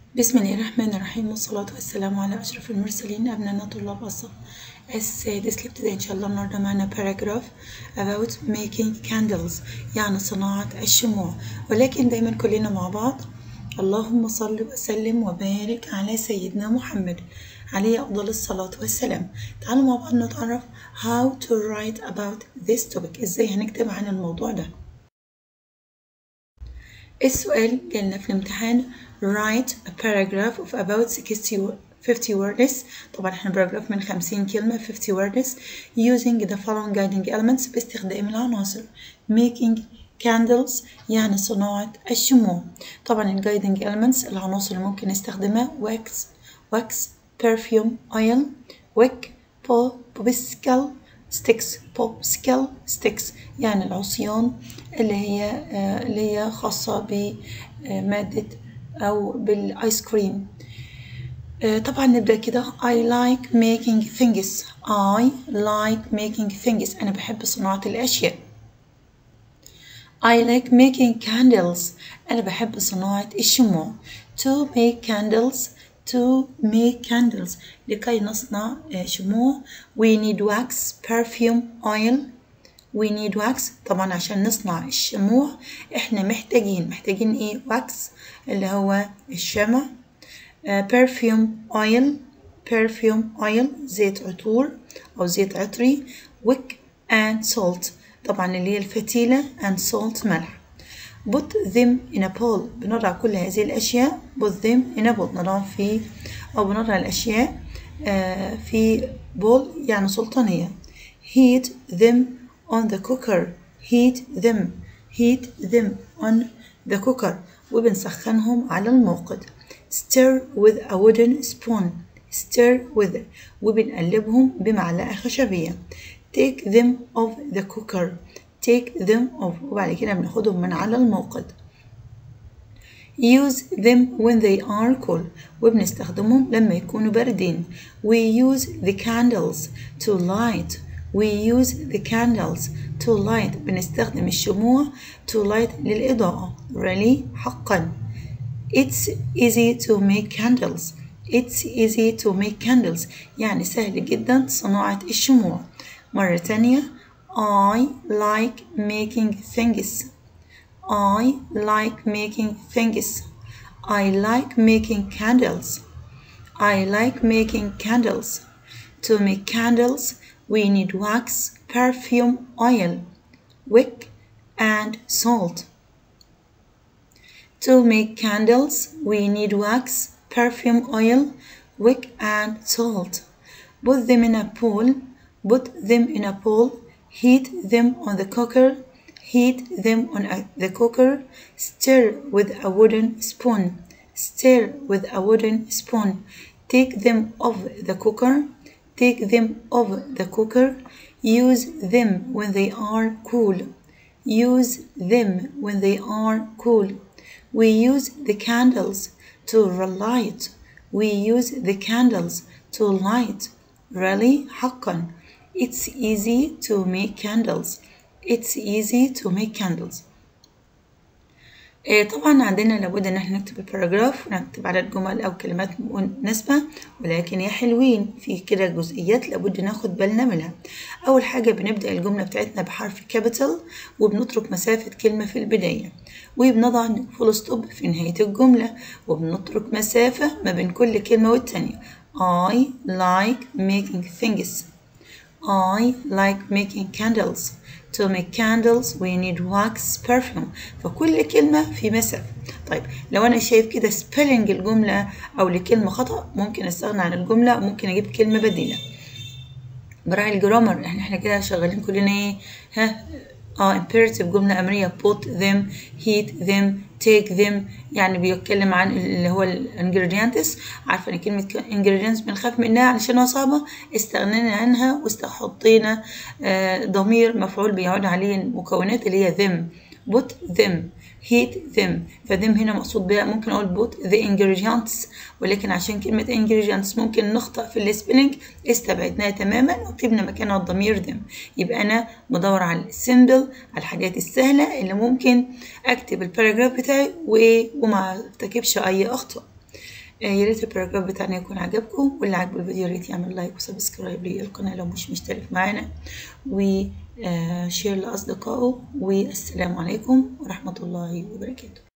بسم الله الرحمن الرحيم والصلاة والسلام على أشرف المرسلين أبنائنا طلاب الصف السادس الابتدائي إن شاء الله النهاردة معنا paragraph about making candles يعني صناعة الشموع ولكن دايما كلنا مع بعض اللهم صل وسلم وبارك على سيدنا محمد عليه أفضل الصلاة والسلام تعالوا مع بعض نتعرف how to write about this topic إزاي هنكتب عن الموضوع ده السؤال جالنا في الامتحان write a paragraph of about 60 50 words طبعا احنا paragraph من 50 كلمة 50 words using the following guiding elements باستخدام العناصر making candles يعني صناعة الشموع طبعا ال guiding elements العناصر اللي ممكن نستخدمها wax wax perfume oil wick popsicle sticks popsicle sticks يعني العصيان اللي هي اللي هي خاصة بمادة أو بالآيس كريم طبعا نبدأ كده I like making things I like making things أنا بحب صناعة الأشياء I like making candles أنا بحب صناعة الشموع to make candles to make candles لكي نصنع شموع we need wax perfume oil we need wax طبعا عشان نصنع الشموع احنا محتاجين محتاجين ايه wax اللي هو الشمع uh, perfume oil perfume oil زيت عطور او زيت عطري wick and salt طبعا اللي هي الفتيلة and salt ملح put them in a bowl بنضع كل هذه الأشياء put them in a bowl نضع في أو بنضع الأشياء uh, في بول يعني سلطانية heat them on the cooker heat them heat them on the cooker وبنسخنهم على الموقد stir with a wooden spoon stir with وبنقلبهم بمعلقة خشبية take them off the cooker take them off وبعد كده بناخدهم من على الموقد use them when they are cool وبنستخدمهم لما يكونوا باردين we use the candles to light we use the candles to light بنستخدم الشموع to light للإضاءة really حقا it's easy to make candles it's easy to make candles يعني سهل جدا صناعة الشموع مرة تانية I like making things I like making things I like making candles I like making candles to make candles we need wax, perfume, oil, wick, and salt. To make candles, we need wax, perfume, oil, wick, and salt. Put them in a bowl, put them in a bowl, heat them on the cooker, heat them on a, the cooker, stir with a wooden spoon, stir with a wooden spoon. Take them off the cooker, take them off the cooker, use them when they are cool. Use them when they are cool. We use the candles to light. We use the candles to light. Really? حقا. It's easy to make candles. It's easy to make candles. طبعا عندنا لابد ان احنا نكتب الباراجراف ونكتب عدد جمل او كلمات مناسبة ولكن يا حلوين في كده جزئيات لابد ناخد بالنا منها اول حاجة بنبدأ الجملة بتاعتنا بحرف كابيتال وبنترك مسافة كلمة في البداية وبنضع فول ستوب في نهاية الجملة وبنترك مسافة ما بين كل كلمة والتانية I like making things I like making candles To make candles we need wax perfume فكل كلمة في مسافة طيب لو أنا شايف كده spelling الجملة أو لكلمة خطأ ممكن أستغنى عن الجملة ممكن أجيب كلمة بديلة براعي الجرامر احنا احنا كده شغالين كلنا ايه ها اه imperative جملة أمرية put them heat them take them يعني بيتكلم عن اللي هو الانجريدينتس عارفة ان كلمة ingredients بنخاف منها علشان صعبة استغنينا عنها واستحطينا آه ضمير مفعول بيعود عليه المكونات اللي هي them put them heat them فذم هنا مقصود بها ممكن اقول put the ingredients ولكن عشان كلمة ingredients ممكن نخطأ في السبيلنج استبعدناها تماما وكتبنا مكانها الضمير them يبقى انا بدور على السيمبل على الحاجات السهلة اللي ممكن اكتب الباراجراف بتاعي وما ارتكبش اي اخطاء آه، يا ريت الباراجراف بتاعنا يكون عجبكم واللي عجبه الفيديو يا ريت يعمل لايك وسبسكرايب للقناة لو مش مشترك معانا وشير لأصدقائه والسلام عليكم ورحمة الله وبركاته